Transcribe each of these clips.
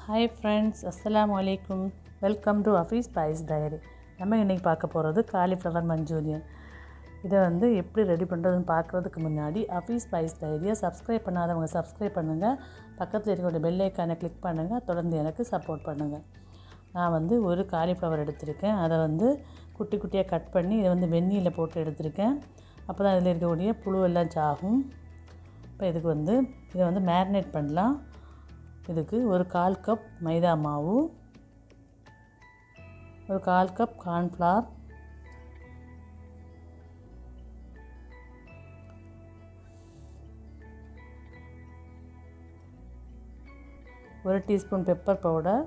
hi friends அஸ்ஸலாமு அலைக்கும் welcome to Afees spice diary நம்ம இன்றைக்கி பார்க்க போகிறது காலிஃப்ளவர் மஞ்சூரியன் இதை வந்து எப்படி ரெடி பண்ணுறதுன்னு பார்க்குறதுக்கு முன்னாடி அஃபீஸ் ஸ்பைஸ் டைரியை சப்ஸ்கிரைப் பண்ணாதவங்க சப்ஸ்கிரைப் பண்ணுங்கள் பக்கத்தில் இருக்கக்கூடிய பெல் ஐக்கானை கிளிக் பண்ணுங்கள் தொடர்ந்து எனக்கு சப்போர்ட் பண்ணுங்கள் நான் வந்து ஒரு காலிஃப்ளவர் எடுத்திருக்கேன் அதை வந்து குட்டி குட்டியாக கட் பண்ணி இதை வந்து வெந்நீரில் போட்டு எடுத்திருக்கேன் அப்போ தான் இதில் இருக்கக்கூடிய புழு எல்லாம் சாகும் இப்போ இதுக்கு வந்து இதை வந்து மேரினேட் பண்ணலாம் இதுக்கு ஒரு கால் கப் மைதா மாவு ஒரு கால் கப் கார்ன்ஃப்ளவர் ஒரு டீஸ்பூன் பெப்பர் பவுடர்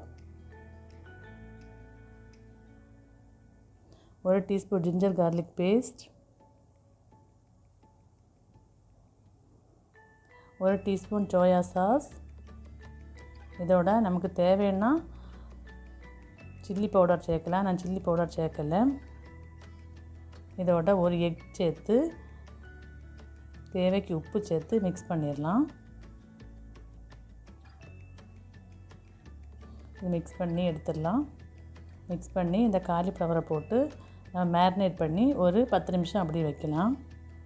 ஒரு டீஸ்பூன் ஜிஞ்சர் கார்லிக் பேஸ்ட் ஒரு டீஸ்பூன் சோயா சாஸ் இதோட நமக்கு தேவைன்னா சில்லி பவுடர் சேர்க்கலாம் நான் சில்லி பவுடர் சேர்க்கலை இதோட ஒரு எக் சேர்த்து தேவைக்கு உப்பு சேர்த்து மிக்ஸ் பண்ணிடலாம் மிக்ஸ் பண்ணி எடுத்துடலாம் மிக்ஸ் பண்ணி இந்த காலிஃப்ளவரை போட்டு நம்ம மேரினேட் பண்ணி ஒரு பத்து நிமிஷம் அப்படி வைக்கலாம்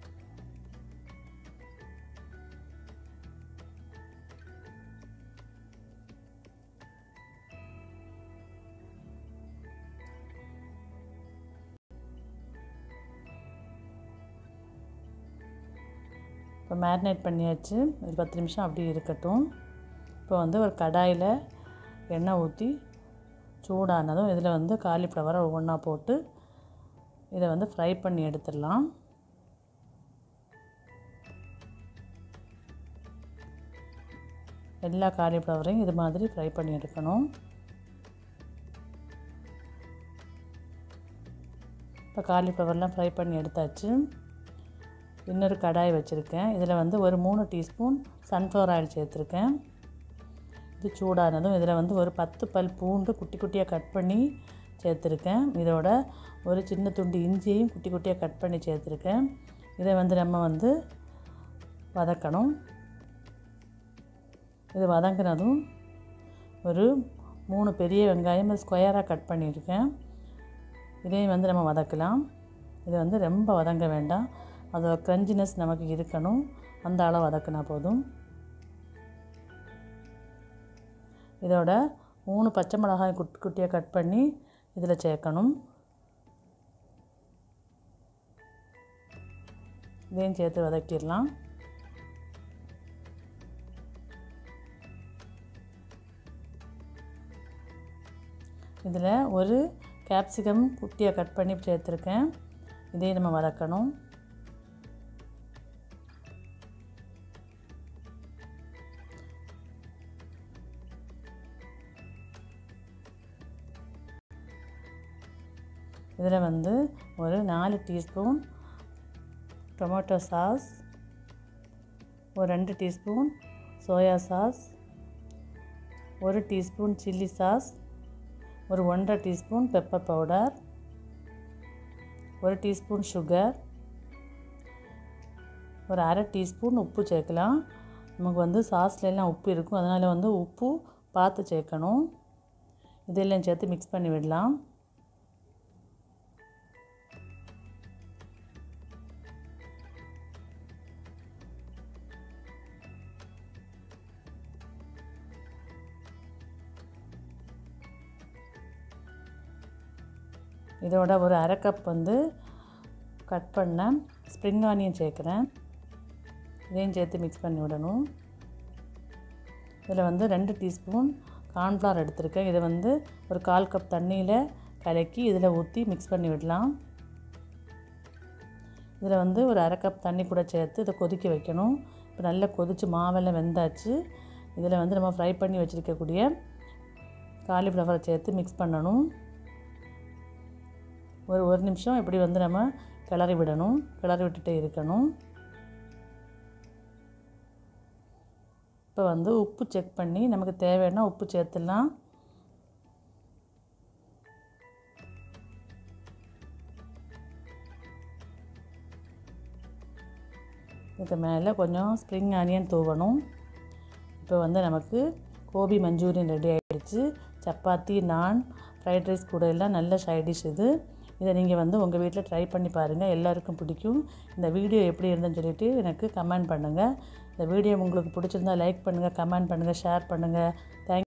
இப்போ மேரினேட் பண்ணியாச்சு ஒரு பத்து நிமிஷம் அப்படி இருக்கட்டும் இப்போ வந்து ஒரு கடாயில் எண்ணெய் ஊற்றி சூடானதும் இதில் வந்து காலிஃப்ளவரை ஒவ்வொன்றா போட்டு இதை வந்து ஃப்ரை பண்ணி எடுத்துடலாம் எல்லா காலிஃப்ளவரையும் இது மாதிரி ஃப்ரை பண்ணி எடுக்கணும் இப்போ காலிஃப்ளவர்லாம் ஃப்ரை பண்ணி எடுத்தாச்சு இன்னொரு கடாய் வச்சுருக்கேன் இதில் வந்து ஒரு மூணு டீஸ்பூன் சன்ஃப்ளவர் ஆயில் சேர்த்துருக்கேன் இது சூடானதும் இதில் வந்து ஒரு பத்து பல் பூண்டு குட்டி குட்டியாக கட் பண்ணி சேர்த்துருக்கேன் இதோட ஒரு சின்ன துண்டு இஞ்சியையும் குட்டி குட்டியாக கட் பண்ணி சேர்த்துருக்கேன் இதை வந்து நம்ம வந்து வதக்கணும் இது வதங்கினதும் ஒரு மூணு பெரிய வெங்காயம் ஸ்கொயராக கட் பண்ணியிருக்கேன் இதையும் வந்து நம்ம வதக்கலாம் இது வந்து ரொம்ப வதங்க வேண்டாம் அதோட க்ரன்ச்சினஸ் நமக்கு இருக்கணும் அந்த அளவு வதக்கினா போதும் இதோட மூணு பச்சை மிளகாய் குட்டி குட்டியாக கட் பண்ணி இதில் சேர்க்கணும் இதையும் சேர்த்து வதக்கிடலாம் இதில் ஒரு கேப்சிகம் குட்டியாக கட் பண்ணி சேர்த்துருக்கேன் இதையும் நம்ம வதக்கணும் இதில் வந்து ஒரு நாலு டீஸ்பூன் டொமேட்டோ சாஸ் ஒரு ரெண்டு டீஸ்பூன் சோயா சாஸ் ஒரு டீஸ்பூன் சில்லி சாஸ் ஒரு ஒன்றரை டீஸ்பூன் பெப்பர் பவுடர் ஒரு டீஸ்பூன் சுகர் ஒரு அரை டீஸ்பூன் உப்பு சேர்க்கலாம் நமக்கு வந்து சாஸ்லாம் உப்பு இருக்கும் அதனால் வந்து உப்பு பார்த்து சேர்க்கணும் இதெல்லாம் சேர்த்து மிக்ஸ் பண்ணி விடலாம் இதோட ஒரு அரை கப் வந்து கட் பண்ண ஸ்ப்ரிங் ஆனியன் சேர்க்குறேன் இதையும் சேர்த்து மிக்ஸ் பண்ணி விடணும் இதில் வந்து ரெண்டு டீஸ்பூன் கார்ன்ஃப்ளவர் எடுத்திருக்கேன் இதை வந்து ஒரு கால் கப் தண்ணியில் கலக்கி இதில் ஊற்றி மிக்ஸ் பண்ணி விடலாம் இதில் வந்து ஒரு அரை கப் தண்ணி கூட சேர்த்து இதை கொதிக்க வைக்கணும் இப்போ நல்லா கொதித்து மாவெல்லாம் வெந்தாச்சு இதில் வந்து நம்ம ஃப்ரை பண்ணி வச்சுருக்கக்கூடிய காலிஃப்ளவரை சேர்த்து மிக்ஸ் பண்ணணும் ஒரு ஒரு நிமிஷம் இப்படி வந்து நம்ம கிளறி விடணும் கிளறி விட்டுட்டே இருக்கணும் இப்போ வந்து உப்பு செக் பண்ணி நமக்கு தேவைன்னா உப்பு சேர்த்துடலாம் இதுக்கு மேலே கொஞ்சம் ஸ்ப்ரிங் ஆனியன் தூவணும் இப்போ வந்து நமக்கு கோபி மஞ்சூரியன் ரெடி ஆகிடுச்சு சப்பாத்தி நான் ஃப்ரைட் ரைஸ் கூட எல்லாம் நல்ல சைட் டிஷ் இது இதை நீங்கள் வந்து உங்கள் வீட்டில் ட்ரை பண்ணி பாருங்கள் எல்லாருக்கும் பிடிக்கும் இந்த வீடியோ எப்படி இருந்துன்னு சொல்லிட்டு எனக்கு கமெண்ட் பண்ணுங்கள் இந்த வீடியோ உங்களுக்கு பிடிச்சிருந்தா லைக் பண்ணுங்கள் கமெண்ட் பண்ணுங்கள் ஷேர் பண்ணுங்கள் தேங்க்